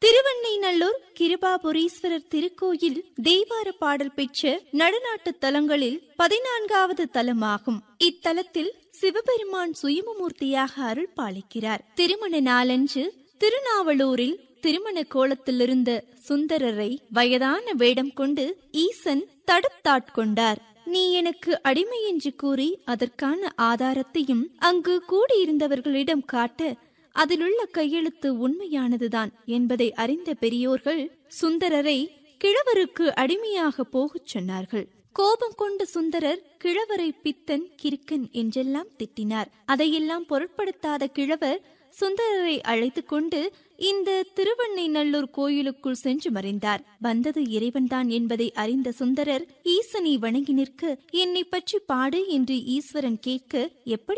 திருவெண்ணைநல்லூர் கிருபாபுரீஸ்வரர் திருக்கோயில் தேவார பாடல் பெற்ற நடுநாட்டு தலங்களில் பதினான்காவது தலமாகும் இத்தலத்தில் சிவபெருமான் சுயமமூர்த்தியாக அருள் பாலிக்கிறார் திருமண நாளன்று திருநாவலூரில் திருமண கோலத்திலிருந்த சுந்தரரை வயதான வேடம் கொண்டு ஈசன் தடுத்தாட்கொண்டார் நீ எனக்கு அடிமை என்று கூறி அதற்கான ஆதாரத்தையும் அங்கு கூடியிருந்தவர்களிடம் காட்ட அதிலுள்ள கையெழுத்து உண்மையானதுதான் என்பதை அறிந்த பெரியோர்கள் சுந்தரரை கிழவருக்கு அடிமையாக போகச் சொன்னார்கள் கோபம் கொண்ட சுந்தரர் கிழவரை பித்தன் கிறுக்கன் என்றெல்லாம் திட்டினார் அதையெல்லாம் பொருட்படுத்தாத கிழவர் சுந்தரரை அழைத்து கொண்டு இந்த திருவெண்ணைநல்லூர் கோயிலுக்குள் சென்று மறைந்தார் வந்தது இறைவன்தான் என்பதை அறிந்த சுந்தரர் ஈசனை வணங்கி நிற்க என்னை பற்றி பாடு என்று ஈஸ்வரன் கேட்க எப்படி